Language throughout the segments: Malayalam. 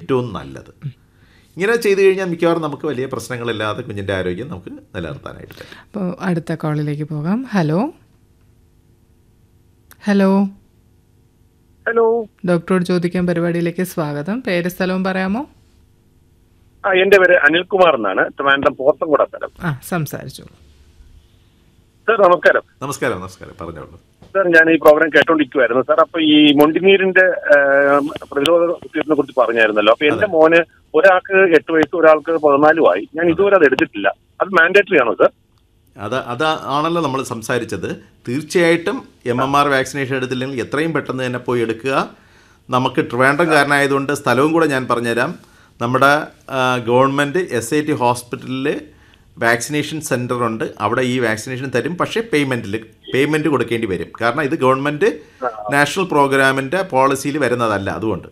ഏറ്റവും നല്ലത് ഇങ്ങനെ ചെയ്തു കഴിഞ്ഞാൽ മിക്കവാറും നമുക്ക് വലിയ പ്രശ്നങ്ങളില്ലാതെ കുഞ്ഞിൻ്റെ ആരോഗ്യം നമുക്ക് നിലനിർത്താനായിട്ട് പറ്റും അപ്പോൾ അടുത്ത കോളിലേക്ക് പോകാം ഹലോ ഹലോ ഹലോ ഡോക്ടറോട് ചോദിക്കാൻ പരിപാടിയിലേക്ക് സ്വാഗതം പേര് സ്ഥലവും പറയാമോ ആ എന്റെ പേര് അനിൽകുമാർ എന്നാണ് ട്രിവാൻഡ്രം പോത്തൻകുട സ്ഥലം ആ സംസാരിച്ചോളൂ സാർ നമസ്കാരം നമസ്കാരം നമസ്കാരം പറഞ്ഞോളൂ സാർ ഞാൻ ഈ പ്രോഗ്രാം കേട്ടോണ്ടിരിക്കുവായിരുന്നു സാർ അപ്പൊ ഈ മൊണ്ടിനീരിന്റെ ആ, പ്രതിരോധ കുത്തിവയ്പ്പിനെ കുറിച്ച് പറഞ്ഞായിരുന്നല്ലോ അപ്പൊ എന്റെ മോന് ഒരാൾക്ക് എട്ട് വയസ്സ് ഒരാൾക്ക് പതിനാലും ആയി ഞാൻ ഇതുവരെ അത് എടുത്തിട്ടില്ല അത് മാൻഡേറ്ററി ആണോ സാർ അത് അത് ആണല്ലോ നമ്മൾ സംസാരിച്ചത് തീർച്ചയായിട്ടും എം എം ആർ വാക്സിനേഷൻ എടുത്തില്ലെങ്കിൽ എത്രയും പെട്ടെന്ന് തന്നെ പോയി എടുക്കുക നമുക്ക് ട്രിവാൻഡ്രംകാരനായതുകൊണ്ട് സ്ഥലവും കൂടെ ഞാൻ പറഞ്ഞുതരാം നമ്മുടെ ഗവൺമെൻറ് എസ് ഐ ടി ഹോസ്പിറ്റലിൽ വാക്സിനേഷൻ സെൻ്റർ ഉണ്ട് അവിടെ ഈ വാക്സിനേഷൻ തരും പക്ഷേ പേയ്മെൻറ്റിൽ പേയ്മെൻറ്റ് കൊടുക്കേണ്ടി വരും കാരണം ഇത് ഗവൺമെൻറ് നാഷണൽ പ്രോഗ്രാമിൻ്റെ പോളിസിയിൽ വരുന്നതല്ല അതുകൊണ്ട്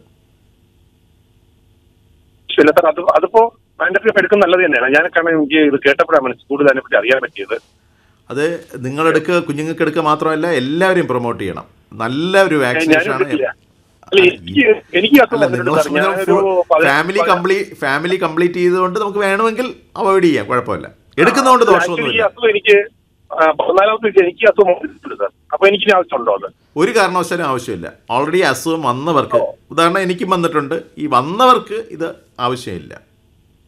ഇല്ല സാർ അത് അതിപ്പോ മാൻഡേറ്ററി എടുക്കുന്നത് നല്ലത് തന്നെയാണ് ഞാൻ കാരണം എനിക്ക് ഇത് കേട്ടപ്പോഴാണ് മനസ്സിൽ കൂടുതൽ അതിനെപ്പറ്റി അറിയാൻ പറ്റിയത് അത് നിങ്ങളെടുക്കുക കുഞ്ഞുങ്ങൾക്ക് എടുക്കുക മാത്രമല്ല എല്ലാവരും പ്രൊമോട്ട് ചെയ്യണം നല്ല ഒരു ഞാൻ വാക്സിനേഷൻ എടുത്തില്ല ആണ് അല്ല എനിക്ക് എനിക്ക് അസുഖം അല്ല വന്നിട്ടുണ്ട് സാർ ഞാനൊരു ഫാമിലി കംപ്ലീറ്റ് ഫാമിലി കംപ്ലീറ്റ് ചെയ്തുകൊണ്ട് നമുക്ക് വേണമെങ്കിൽ അവോയ്ഡ് ചെയ്യാം കുഴപ്പമില്ല എടുക്കുന്നതുകൊണ്ട് ആക്ച്വലി ഈ ദോഷമൊന്നുമില്ല അസുഖം എനിക്ക് ആ, പതിനാലാമത്തെ വയസ്സിൽ എനിക്ക് ഈ അസുഖം വന്നിട്ടുണ്ട് സാർ അപ്പൊ എനിക്ക് ഇനി ആവശ്യമുണ്ടോ അത് ഒരു കാരണവശാലും ആവശ്യമില്ല ഓൾറെഡി അസുഖം വന്നവർക്ക് ഉദാഹരണം എനിക്കും വന്നിട്ടുണ്ട് ഈ വന്നവർക്ക് ഇത് ആവശ്യമില്ല